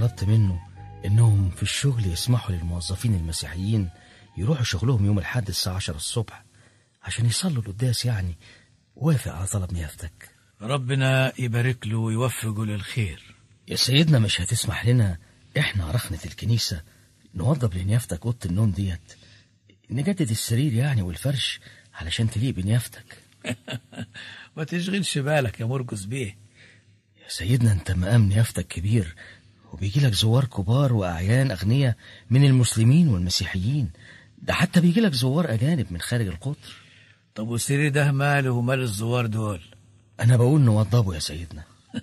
طلبت منه إنهم في الشغل يسمحوا للموظفين المسيحيين يروحوا شغلهم يوم الأحد الساعة 10 الصبح عشان يصلوا القداس يعني وافق على طلب نيافتك ربنا يبارك له ويوفقه للخير يا سيدنا مش هتسمح لنا إحنا رخنة الكنيسة نوضب لنيافتك أوضة النوم ديت نجدد السرير يعني والفرش علشان تليق بنيافتك ما تشغلش بالك يا مرقس بيه يا سيدنا انت مقام نيافتك كبير وبيجي لك زوار كبار واعيان اغنياء من المسلمين والمسيحيين ده حتى بيجي لك زوار اجانب من خارج القطر طب والسرير ده ماله ومال الزوار دول انا بقول نوضبه يا سيدنا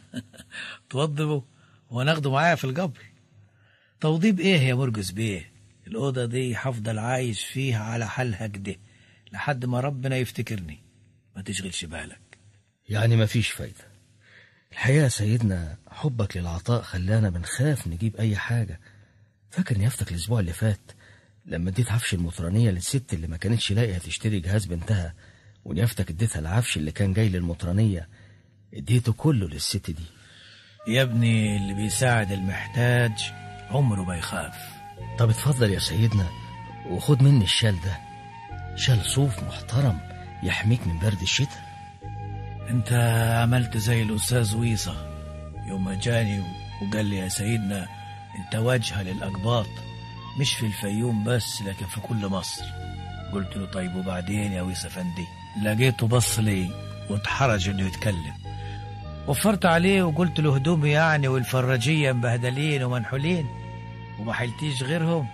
توضبه وناخده معايا في القبر توضيب ايه يا مرقس بيه الأوضة دي هفضل عايش فيها على حالها كده لحد ما ربنا يفتكرني ما تشغلش بالك يعني مفيش فايدة الحقيقة يا سيدنا حبك للعطاء خلانا بنخاف نجيب أي حاجة فاكر نيافتك الأسبوع اللي فات لما اديت عفش المطرانية للست اللي ما كانتش لاقية تشتري جهاز بنتها ونيافتك اديتها العفش اللي كان جاي للمطرانية اديته كله للست دي يا ابني اللي بيساعد المحتاج عمره ما يخاف طب اتفضل يا سيدنا وخد مني الشال ده شال صوف محترم يحميك من برد الشتاء انت عملت زي الأستاذ ويصة يوم ما جاني وقال لي يا سيدنا انت واجهة للأقباط مش في الفيوم بس لكن في كل مصر قلت له طيب وبعدين يا ويصة فندي لقيته بص لي واتحرج انه يتكلم وفرت عليه وقلت له هدومي يعني والفراجية مبهدلين ومنحولين وما حلتيش غيرهم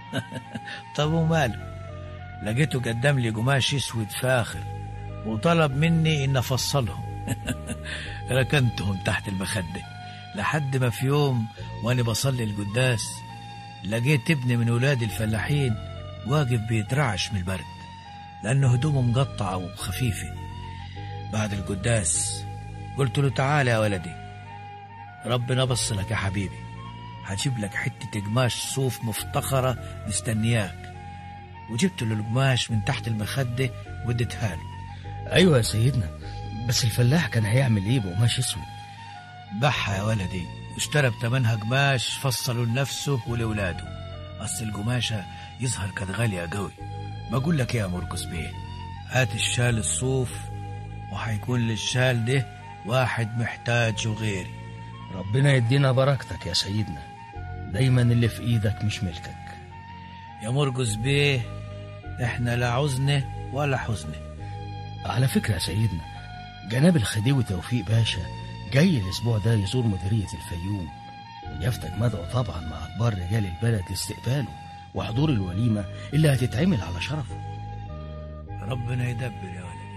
طب وماله لقيته قدم لي قماش اسود فاخر وطلب مني ان افصلهم ركنتهم تحت المخدة لحد ما في يوم وانا بصلي القداس لقيت ابن من ولاد الفلاحين واقف بيترعش من البرد لأنه هدومه مقطعة وخفيفة بعد القداس قلت له تعالى يا ولدي ربنا بص لك يا حبيبي هجيب لك حتة قماش صوف مفتخرة مستنياك وجبت له القماش من تحت المخدة واديتها له أيوة يا سيدنا بس الفلاح كان هيعمل إيه بقماش أسود بحها يا ولدي واشترى بتمنها قماش فصله لنفسه ولولاده أصل القماشة يظهر كانت غالية قوي بقول لك إيه يا مرقس بيه هات الشال الصوف وهيكون للشال ده واحد محتاج وغيري ربنا يدينا بركتك يا سيدنا دايما اللي في إيدك مش ملكك يا مرقس بيه احنا لا عزنة ولا حزنة على فكرة يا سيدنا جناب الخديوي توفيق باشا جاي الأسبوع ده يزور مديرية الفيوم ونيافتك مدعو طبعا مع كبار رجال البلد لاستقباله وحضور الوليمة اللي هتتعمل على شرفه ربنا يدبر يا ولدي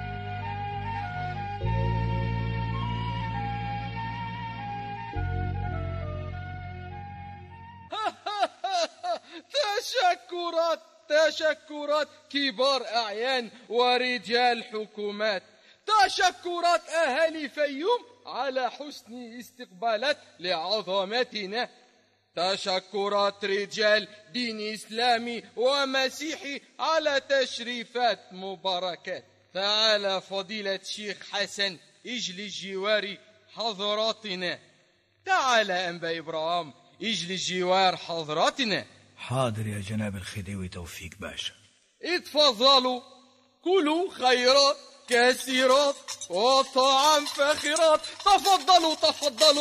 تشكرات تشكرات كبار أعيان ورجال حكومات تشكرات أهالي فيوم على حسن استقبالات لعظمتنا تشكرات رجال دين إسلامي ومسيحي على تشريفات مباركات تعالى فضيلة شيخ حسن اجل جوار حضراتنا تعالى أنبا إبراهيم اجل جوار حضراتنا حاضر يا جناب الخديوي توفيق باشا اتفضلوا كلوا خيرات كثيرات وطعام فاخرات تفضلوا تفضلوا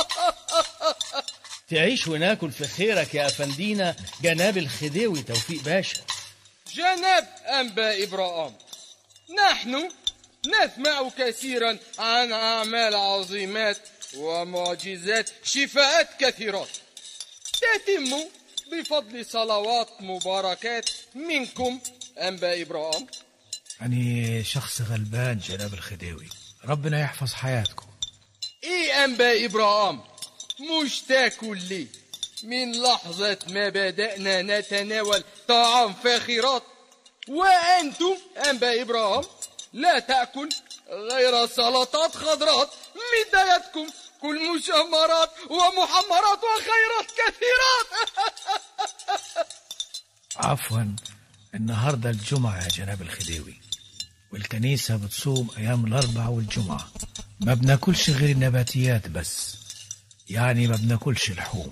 تعيش وناكل في خيرك يا أفندينا جناب الخديوي توفيق باشا جناب أنبا إبراهيم نحن نسمع كثيرا عن أعمال عظيمات ومعجزات شفاءات كثيرات تتم بفضل صلوات مباركات منكم أنبا إبراهيم أنا شخص غلبان جناب الخديوي ربنا يحفظ حياتكم إيه أنبا إبراهيم مش تاكل لي من لحظة ما بدأنا نتناول طعام فاخرات وأنتم أنبا إبراهيم لا تأكل غير سلطات خضرات بدايتكم كل مشمرات ومحمرات وخيرات كثيرات عفوا النهاردة الجمعة يا جناب الخديوي والكنيسة بتصوم أيام الأربعاء والجمعة ما بناكلش غير النباتيات بس يعني ما بناكلش لحوم